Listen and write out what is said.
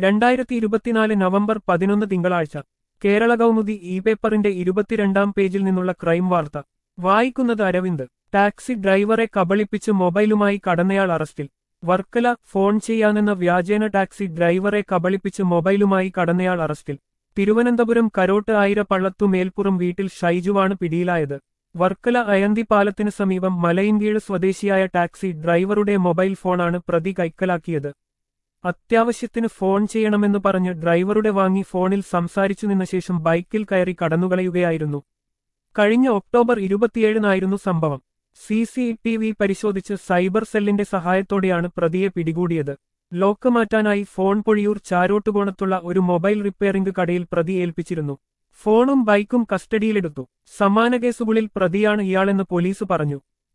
രണ്ടായിരത്തി ഇരുപത്തിനാല് നവംബർ പതിനൊന്ന് തിങ്കളാഴ്ച കേരള കൗമുദി ഇ പേപ്പറിന്റെ ഇരുപത്തിരണ്ടാം പേജിൽ നിന്നുള്ള ക്രൈം വാർത്ത വായിക്കുന്നത് അരവിന്ദ് ടാക്സി ഡ്രൈവറെ കബളിപ്പിച്ച് മൊബൈലുമായി കടന്നയാൾ അറസ്റ്റിൽ വർക്കല ഫോൺ ചെയ്യാനെന്ന വ്യാജേന ടാക്സി ഡ്രൈവറെ കബളിപ്പിച്ച് മൊബൈലുമായി കടന്നയാൾ അറസ്റ്റിൽ തിരുവനന്തപുരം കരോട്ട് ആയിര പള്ളത്തു മേൽപ്പുറം വീട്ടിൽ ഷൈജുവാണ് പിടിയിലായത് വർക്കല അയന്തി പാലത്തിന് സമീപം മലയിൻകീഴ് സ്വദേശിയായ ടാക്സി ഡ്രൈവറുടെ മൊബൈൽ ഫോണാണ് പ്രതി കൈക്കലാക്കിയത് അത്യാവശ്യത്തിന് ഫോൺ ചെയ്യണമെന്ന് പറഞ്ഞ് ഡ്രൈവറുടെ വാങ്ങി ഫോണിൽ സംസാരിച്ചു നിന്ന ശേഷം ബൈക്കിൽ കയറി കടന്നുകളയുകയായിരുന്നു കഴിഞ്ഞ ഒക്ടോബർ ഇരുപത്തിയേഴിനായിരുന്നു സംഭവം സി സി ടി വി പരിശോധിച്ച് സൈബർ സെല്ലിന്റെ സഹായത്തോടെയാണ് പ്രതിയെ പിടികൂടിയത് ലോക്ക് മാറ്റാനായി ഫോൺ പൊഴിയൂർ ചാരോട്ടുകോണത്തുള്ള ഒരു മൊബൈൽ റിപ്പയറിംഗ് കടയിൽ പ്രതി ഏൽപ്പിച്ചിരുന്നു ഫോണും ബൈക്കും കസ്റ്റഡിയിലെടുത്തു സമാന കേസുകളിൽ പ്രതിയാണ് ഇയാളെന്ന് പോലീസ് പറഞ്ഞു